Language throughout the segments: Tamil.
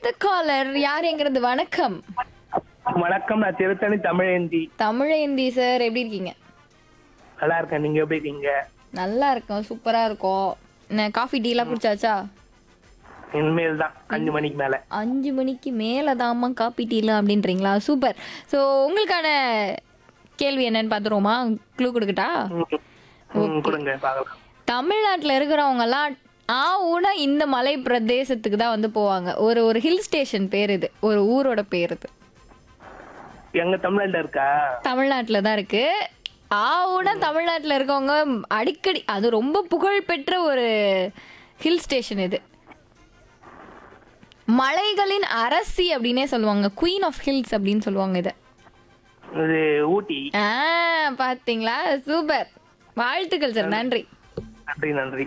அடுத்த காலர் யார் எங்கிறது வணக்கம் வணக்கம் நான் திருத்தணி தமிழேந்தி தமிழேந்தி சார் எப்படி இருக்கீங்க நல்லா இருக்கேன் நீங்க எப்படி இருக்கீங்க நல்லா இருக்கோம் சூப்பரா இருக்கோம் என்ன காஃபி டீ எல்லாம் குடிச்சாச்சா இனிமேல் தான் அஞ்சு மணிக்கு மேல அஞ்சு மணிக்கு மேலே தாம்மா காப்பி டீலாம் அப்படின்றீங்களா சூப்பர் ஸோ உங்களுக்கான கேள்வி என்னன்னு பார்த்துருவோமா க்ளூ கொடுக்கட்டா ம், ம், கொடுங்க பார்க்கலாம் தமிழ்நாட்டில் இருக்கிறவங்கலாம் ஆ ஊனா இந்த மலை பிரதேசத்துக்கு தான் வந்து போவாங்க ஒரு ஒரு ஹில் ஸ்டேஷன் பேர் இது ஒரு ஊரோட பேர் இது எங்க தமிழ்நாட்டுல இருக்கா தமிழ்நாட்டில் தான் இருக்கு ஆ ஊனா தமிழ்நாட்டில் இருக்கவங்க அடிக்கடி அது ரொம்ப புகழ்பெற்ற ஒரு ஹில் ஸ்டேஷன் இது மலைகளின் அரசி அப்படின்னே சொல்லுவாங்க குயின் ஆஃப் ஹில்ஸ் அப்படின்னு சொல்லுவாங்க இதை இது ஊட்டி ஆ பாத்தீங்களா சூப்பர் வாழ்த்துக்கள் சார் நன்றி நன்றி நன்றி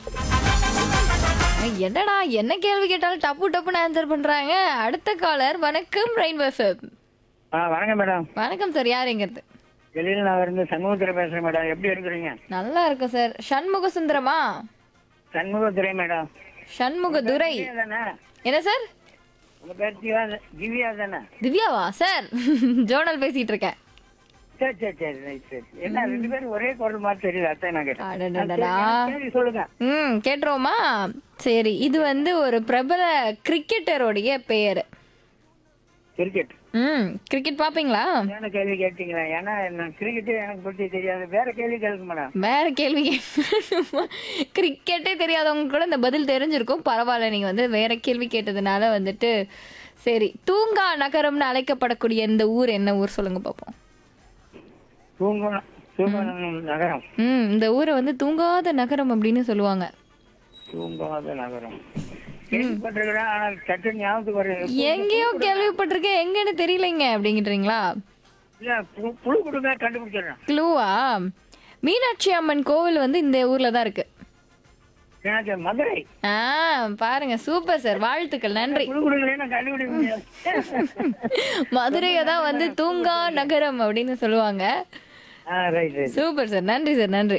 என்னடா என்ன கேள்வி கேட்டாலும் டப்பு டப்புன்னு ஆன்சர் பண்றாங்க அடுத்த காலர் வணக்கம் ரெயின்போ எஃப்எம் ஆ வணக்கம் மேடம் வணக்கம் சார் யாருங்கிறது வெளியில் நான் இருந்து சண்முகத்துறை பேசுறேன் மேடம் எப்படி இருக்கிறீங்க நல்லா இருக்கும் சார் சண்முக சுந்தரமா சண்முகத்துறை மேடம் சண்முக துரை திவ்யா தானே என்ன சார் உங்க பேர் திவ்யா திவ்யா தானே திவ்யாவா சார் ஜோனல் பேசிட்டு இருக்கேன் சரி சரி சரி ரைட் சரி என்ன ரெண்டு பேரும் ஒரே குரல் மாதிரி தெரியுது அதான் நான் கேட்டேன் அடடடடா. சரி, சரி, சொல்லுங்க ம் கேட்டுருவோமா சரி இது வந்து ஒரு பிரபல கிரிக்கெட்டருடைய பெயர் கிரிக்கெட் ம் கிரிக்கெட் பாப்பீங்களா என்ன கேள்வி கேட்டீங்களா ஏன்னா நான் கிரிக்கெட்டே எனக்கு பற்றி தெரியாது வேற கேள்வி கேளுங்க மேடம் வேற கேள்வி கேட்கணுமா? கிரிக்கெட்டே தெரியாதவங்க கூட இந்த பதில் தெரிஞ்சிருக்கும் பரவாயில்ல நீங்க வந்து வேற கேள்வி கேட்டதுனால வந்துட்டு சரி தூங்கா நகரம்னு அழைக்கப்படக்கூடிய இந்த ஊர் என்ன ஊர் சொல்லுங்க பார்ப்போம் தூங்கணும் தூங்கணும் நகரம் ம் இந்த ஊரை வந்து தூங்காத நகரம் அப்படின்னு சொல்லுவாங்க தூங்காத நகரம் கேள்விப்பட்டிருக்கிறேன் ஆனால் சட்டு ஞாபகத்துக்கு வருது எங்கேயோ கேள்விப்பட்டிருக்கேன் எங்கன்னு தெரியலைங்க அப்படிங்கிறீங்களா இல்ல பு- புழு கொடுங்க கண்டுபிடிச்சிடுறேன் க்ளூவா மீனாட்சி அம்மன் கோவில் வந்து இந்த ஊர்ல தான் இருக்கு எனக்கு மதுரை ஆ பாருங்க சூப்பர் சார் வாழ்த்துக்கள் நன்றி புழு கொடுக்கலையே நான் கண்டுபிடிக்க முடியாது மதுரையை தான் வந்து தூங்கா நகரம் அப்படின்னு சொல்லுவாங்க ஆ ரைட் ரைட் சூப்பர் சார் நன்றி சார் நன்றி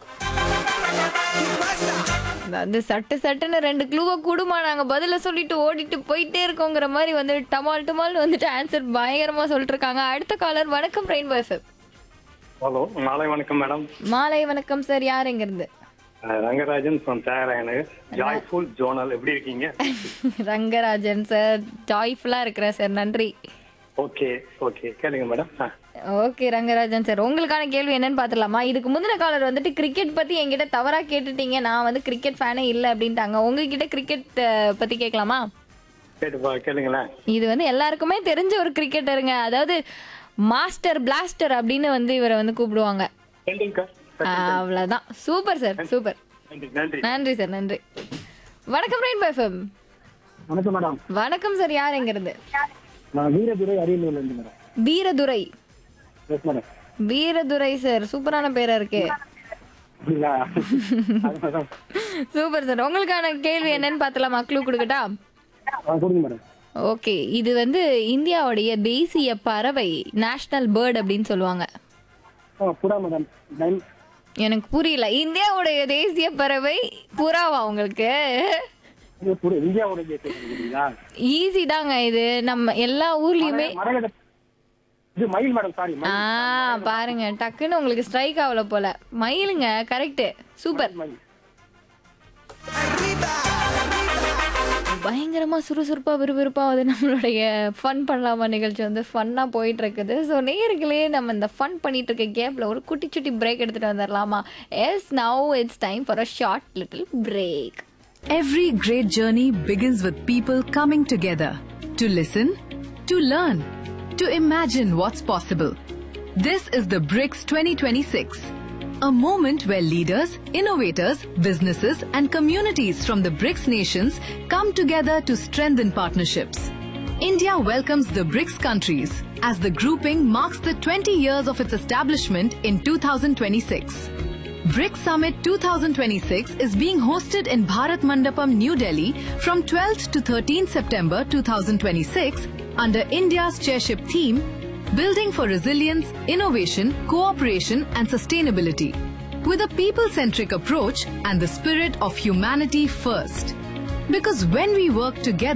வந்து சட்டு சட்டுன்னு ரெண்டு க்ளூவை கூடுமா நாங்க பதில சொல்லிட்டு ஓடிட்டு போயிட்டே இருக்கோங்கிற மாதிரி வந்து டமால் டமால் வந்துட்டு ஆன்சர் பயங்கரமா சொல்லிட்டு இருக்காங்க அடுத்த காலர் வணக்கம் ரெயின்போ எஃப்எம் ஹலோ மாலை வணக்கம் மேடம் மாலை வணக்கம் சார் யார் எங்க இருந்து அஹ் ரங்கராஜன் ஃப்ரம் தேராயனு ஜாய்ஃபுல் ஜோனல் எப்படி இருக்கீங்க ரங்கராஜன் சார் ஜாய்ஃபுல்லா இருக்கிறேன் சார் நன்றி ஓகே ஓகே கேளுங்க மேடம் ஓகே ரங்கராஜன் சார் உங்களுக்கான கேள்வி என்னன்னு பார்த்துலாமா இதுக்கு முந்தின காலர் வந்துட்டு கிரிக்கெட் பத்தி என்கிட்ட தவறா கேட்டுட்டீங்க நான் வந்து கிரிக்கெட் ஃபேனே இல்லை அப்படின்ட்டாங்க உங்ககிட்ட கிரிக்கெட் பத்தி கேட்கலாமா கேட்டுப்பா கேளுங்களேன் இது வந்து எல்லாருக்குமே தெரிஞ்ச ஒரு கிரிக்கெட்டருங்க அதாவது மாஸ்டர் பிளாஸ்டர் அப்படின்னு வந்து இவரை வந்து கூப்பிடுவாங்க டெண்டுல்கர் அவ்வளவுதான் சூப்பர் சார் சூப்பர் நன்றி நன்றி நன்றி சார் நன்றி வணக்கம் ரெயின் எஃப்எம் வணக்கம் மேடம் வணக்கம் சார் யார் எங்கிருந்து நான் வீரதுரை அரியலூர்ல இருந்து madam Veeradurai yes madam Veeradurai sir சூப்பரான பேரா இருக்கு அப்படிங்களா அது மேடம் சூப்பர் சார் உங்களுக்கான கேள்வி என்னன்னு பார்த்தலாமா க்ளூ கொடுக்கட்டா ஆ கொடுங்க மேடம் ஓகே இது வந்து இந்தியாவுடைய தேசிய பறவை நேஷனல் பேர்ட் அப்படின்னு சொல்லுவாங்க ஆ புறா மேடம் நைன் எனக்கு புரியல இந்தியாவுடைய தேசிய பறவை புறாவா உங்களுக்கு இது புறா இந்தியாவோட தேசியா ஈஸி தாங்க இது நம்ம எல்லா ஊர்லயுமே மரகத இது மயில் மேடம் சாரி ஆ பாருங்க டக்குன்னு உங்களுக்கு ஸ்ட்ரைக் ஆகல போல மயிலுங்க கரெக்ட் சூப்பர் மயில் பயங்கரமா சுறுசுறுப்பா விறுவிறுப்பா வந்து நம்மளுடைய ஃபன் பண்ணலாமா நிகழ்ச்சி வந்து ஃபன்னா போயிட்டு இருக்குது ஸோ நேர்களே நம்ம இந்த ஃபன் பண்ணிட்டு இருக்க கேப்ல ஒரு குட்டி சுட்டி பிரேக் எடுத்துட்டு வந்துடலாமா yes now it's time for a short little break Every great journey begins with people coming together to listen, to learn, to imagine what's possible. This is the BRICS 2026, a moment where leaders, innovators, businesses, and communities from the BRICS nations come together to strengthen partnerships. India welcomes the BRICS countries as the grouping marks the 20 years of its establishment in 2026. BRICS Summit 2026 is being hosted in Bharat Mandapam, New Delhi from 12th to 13th September 2026 under India's chairship theme Building for Resilience, Innovation, Cooperation and Sustainability with a people-centric approach and the spirit of humanity first. Because when we work together,